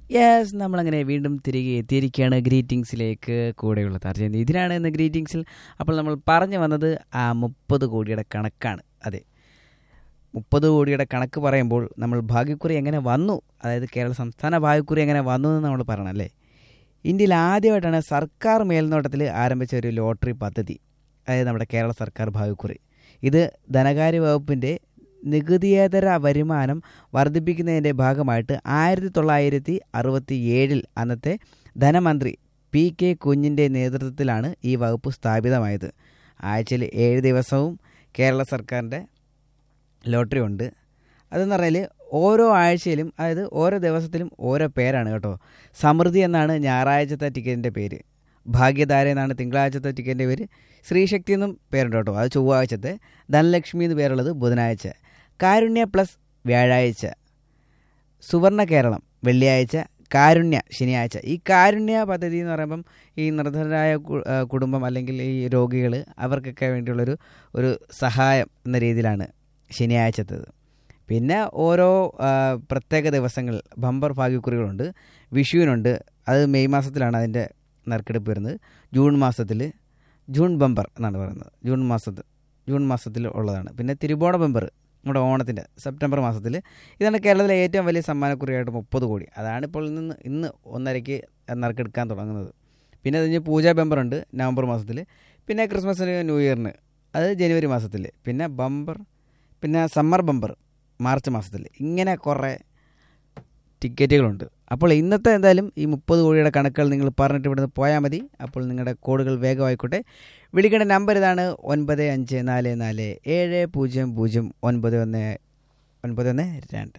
yes നമ്മളങ്ങനെ വീണ്ടും തിരികെ എത്തിയിരിക്കുകയാണ് ഗ്രീറ്റിംഗ്സിലേക്ക് കൂടെയുള്ള തർജ്ജന ഇതിനാണ് ഇന്ന് ഗ്രീറ്റിംഗ്സിൽ അപ്പോൾ നമ്മൾ പറഞ്ഞു വന്നത് ആ മുപ്പത് കോടിയുടെ കണക്കാണ് അതെ മുപ്പത് കോടിയുടെ കണക്ക് പറയുമ്പോൾ നമ്മൾ ഭാഗ്യക്കുറി എങ്ങനെ വന്നു അതായത് കേരള സംസ്ഥാന ഭാഗ്യക്കുറി എങ്ങനെ വന്നു എന്ന് നമ്മൾ പറയണം അല്ലേ ഇന്ത്യയിൽ ആദ്യമായിട്ടാണ് സർക്കാർ മേൽനോട്ടത്തിൽ ആരംഭിച്ച ഒരു ലോട്ടറി പദ്ധതി അതായത് നമ്മുടെ കേരള സർക്കാർ ഭാഗ്യക്കുറി ഇത് ധനകാര്യ വകുപ്പിൻ്റെ നികുതിയേതര വരുമാനം വർദ്ധിപ്പിക്കുന്നതിൻ്റെ ഭാഗമായിട്ട് ആയിരത്തി തൊള്ളായിരത്തി അറുപത്തി ഏഴിൽ അന്നത്തെ ധനമന്ത്രി പി കെ കുഞ്ഞിൻ്റെ നേതൃത്വത്തിലാണ് ഈ വകുപ്പ് സ്ഥാപിതമായത് ആഴ്ചയിൽ ഏഴ് ദിവസവും കേരള സർക്കാരിൻ്റെ ലോട്ടറി ഉണ്ട് അതെന്ന് പറഞ്ഞാൽ ഓരോ ആഴ്ചയിലും അതായത് ഓരോ ദിവസത്തിലും ഓരോ പേരാണ് കേട്ടോ സമൃദ്ധി എന്നാണ് ഞായറാഴ്ചത്തെ ടിക്കറ്റിൻ്റെ പേര് ഭാഗ്യധാര എന്നാണ് തിങ്കളാഴ്ചത്തെ ടിക്കറ്റിൻ്റെ പേര് ശ്രീശക്തി എന്നും പേരുണ്ട് കേട്ടോ അത് ചൊവ്വാഴ്ചത്തെ ധനലക്ഷ്മി എന്ന് പേരുള്ളത് ബുധനാഴ്ച കാരുണ്യ പ്ലസ് വ്യാഴാഴ്ച സുവർണ കേരളം വെള്ളിയാഴ്ച കാരുണ്യ ശനിയാഴ്ച ഈ കാരുണ്യ പദ്ധതി എന്ന് പറയുമ്പം ഈ നിർധനരായ കു- ആ, കുടുംബം അല്ലെങ്കിൽ ഈ രോഗികൾ അവർക്കൊക്കെ വേണ്ടിയുള്ളൊരു ഒരു സഹായം എന്ന രീതിയിലാണ് ശനിയാഴ്ചത്തേത് പിന്നെ ഓരോ ആ, പ്രത്യേക ദിവസങ്ങൾ ബമ്പർ ഭാഗ്യക്കുറികളുണ്ട് വിഷുവിനുണ്ട് അത് മെയ് മാസത്തിലാണ് അതിൻ്റെ നറുക്കെടുപ്പ് വരുന്നത് ജൂൺ മാസത്തിൽ ജൂൺ ബമ്പർ എന്നാണ് പറയുന്നത് ജൂൺ മാസത്തിൽ ജൂൺ മാസത്തിൽ ഉള്ളതാണ് പിന്നെ തിരുവോണ ബമ്പർ നമ്മുടെ ഓണത്തിൻ്റെ സെപ്റ്റംബർ മാസത്തിൽ ഇതാണ് കേരളത്തിലെ ഏറ്റവും വലിയ സമ്മാനക്കുറിയായിട്ട് മുപ്പത് കോടി അതാണ് ഇപ്പോൾ നിന്ന് ഇന്ന് ഒന്നരയ്ക്ക് നറുക്കെടുക്കാൻ തുടങ്ങുന്നത് പിന്നെ അത് കഴിഞ്ഞ് പൂജാ ബമ്പറുണ്ട് നവംബർ മാസത്തിൽ പിന്നെ ക്രിസ്മസിന് ന്യൂ ഇയറിന് അത് ജനുവരി മാസത്തിൽ പിന്നെ ബമ്പർ പിന്നെ സമ്മർ ബമ്പർ മാർച്ച് മാസത്തിൽ ഇങ്ങനെ കുറേ ടിക്കറ്റുകളുണ്ട് അപ്പോൾ ഇന്നത്തെ എന്തായാലും ഈ മുപ്പത് കോടിയുടെ കണക്കുകൾ നിങ്ങൾ പറഞ്ഞിട്ട് ഇവിടുന്ന് പോയാൽ മതി അപ്പോൾ നിങ്ങളുടെ കോഡുകൾ വേഗമായിക്കോട്ടെ വിളിക്കേണ്ട നമ്പർ ഇതാണ് ഒൻപത് അഞ്ച് നാല് നാല് ഏഴ് പൂജ്യം പൂജ്യം ഒൻപത് ഒന്ന് ഒൻപത് ഒന്ന് രണ്ട്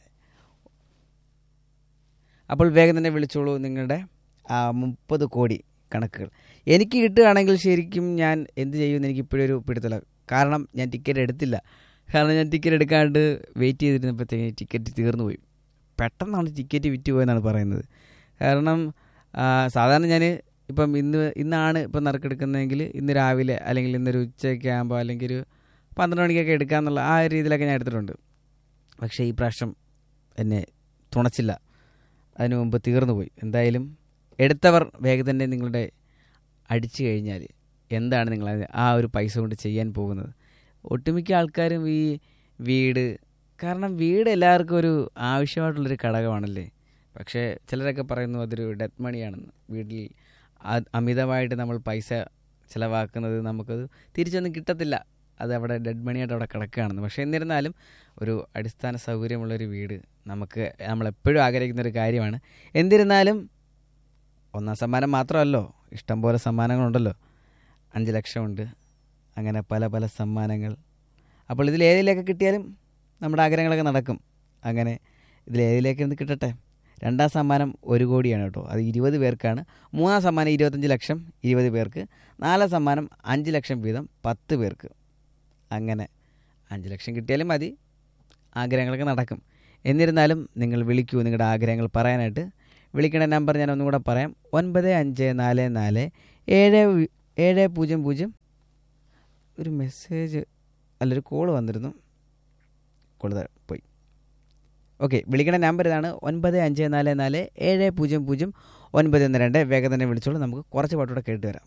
അപ്പോൾ വേഗം തന്നെ വിളിച്ചോളൂ നിങ്ങളുടെ ആ മുപ്പത് കോടി കണക്കുകൾ എനിക്ക് കിട്ടുകയാണെങ്കിൽ ശരിക്കും ഞാൻ എന്ത് ചെയ്യുമെന്ന് എനിക്ക് ഇപ്പോഴും ഒരു പിടുത്തല കാരണം ഞാൻ ടിക്കറ്റ് എടുത്തില്ല കാരണം ഞാൻ ടിക്കറ്റ് എടുക്കാണ്ട് വെയിറ്റ് ചെയ്തിരുന്നപ്പോഴത്തേക്ക് ടിക്കറ്റ് തീർന്നു പോയി പെട്ടെന്നാണ് ടിക്കറ്റ് വിറ്റ് പോയെന്നാണ് പറയുന്നത് കാരണം ആ, സാധാരണ ഞാൻ ഇപ്പം ഇന്ന് ഇന്നാണ് ഇപ്പം നറുക്കെടുക്കുന്നതെങ്കിൽ ഇന്ന് രാവിലെ അല്ലെങ്കിൽ ഇന്നൊരു ഉച്ചയൊക്കെ ആകുമ്പോൾ അല്ലെങ്കിൽ ഒരു പന്ത്രണ്ട് മണിക്കൊക്കെ എടുക്കാന്നുള്ള ആ ഒരു രീതിയിലൊക്കെ ഞാൻ എടുത്തിട്ടുണ്ട് പക്ഷേ ഈ പ്രാവശ്യം എന്നെ തുണച്ചില്ല അതിനു മുമ്പ് തീർന്നു പോയി എന്തായാലും എടുത്തവർ വേഗം തന്നെ നിങ്ങളുടെ അടിച്ചു കഴിഞ്ഞാൽ എന്താണ് നിങ്ങൾ അത് ആ ഒരു പൈസ കൊണ്ട് ചെയ്യാൻ പോകുന്നത് ഒട്ടുമിക്ക ആൾക്കാരും ഈ വീട് കാരണം വീട് എല്ലാവർക്കും ഒരു ആവശ്യമായിട്ടുള്ളൊരു ഘടകമാണല്ലേ പക്ഷേ ചിലരൊക്കെ പറയുന്നു അതൊരു ഡെത്ത് മണിയാണെന്ന് വീട്ടിൽ അ- അമിതമായിട്ട് നമ്മൾ പൈസ ചിലവാക്കുന്നത് നമുക്കത് തിരിച്ചൊന്നും കിട്ടത്തില്ല അത് അവിടെ ഡെഡ് മണിയായിട്ട് അവിടെ കിടക്കുകയാണെന്ന് പക്ഷേ എന്നിരുന്നാലും ഒരു അടിസ്ഥാന സൗകര്യമുള്ളൊരു വീട് നമുക്ക് നമ്മളെപ്പോഴും ആഗ്രഹിക്കുന്ന ഒരു കാര്യമാണ് എന്നിരുന്നാലും ഒന്നാം സമ്മാനം മാത്രമല്ലോ ഇഷ്ടംപോലെ സമ്മാനങ്ങളുണ്ടല്ലോ അഞ്ച് ലക്ഷമുണ്ട് അങ്ങനെ പല പല സമ്മാനങ്ങൾ അപ്പോൾ ഇതിൽ ഏതിലേക്ക് കിട്ടിയാലും നമ്മുടെ ആഗ്രഹങ്ങളൊക്കെ നടക്കും അങ്ങനെ ഇതിൽ ഏതിലേക്ക് നിന്ന് കിട്ടട്ടെ രണ്ടാം സമ്മാനം ഒരു കോടിയാണ് കേട്ടോ അത് ഇരുപത് പേർക്കാണ് മൂന്നാം സമ്മാനം ഇരുപത്തഞ്ച് ലക്ഷം ഇരുപത് പേർക്ക് നാലാം സമ്മാനം അഞ്ച് ലക്ഷം വീതം പത്ത് പേർക്ക് അങ്ങനെ അഞ്ച് ലക്ഷം കിട്ടിയാലും മതി ആഗ്രഹങ്ങളൊക്കെ നടക്കും എന്നിരുന്നാലും നിങ്ങൾ വിളിക്കൂ നിങ്ങളുടെ ആഗ്രഹങ്ങൾ പറയാനായിട്ട് വിളിക്കേണ്ട നമ്പർ ഞാൻ ഒന്നും കൂടെ പറയാം ഒൻപത് അഞ്ച് നാല് നാല് ഏഴ് വി- ഏഴ് പൂജ്യം പൂജ്യം ഒരു മെസ്സേജ് അല്ലൊരു കോൾ വന്നിരുന്നു കോൾ പോയി ഓക്കെ വിളിക്കേണ്ട നമ്പർ ഇതാണ് ഒൻപത് അഞ്ച് നാല് നാല് ഏഴ് പൂജ്യം പൂജ്യം ഒൻപത് ഒന്ന് രണ്ട് വേഗം തന്നെ വിളിച്ചോളൂ നമുക്ക് കുറച്ച് പാട്ടൂടെ കേട്ട് വരാം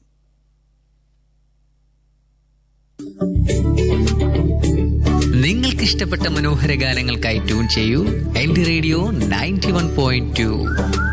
നിങ്ങൾക്ക് ഇഷ്ടപ്പെട്ട മനോഹര ഗാനങ്ങൾക്കായി ട്യൂൺ ചെയ്യൂ എന്റെ radio ninety one point to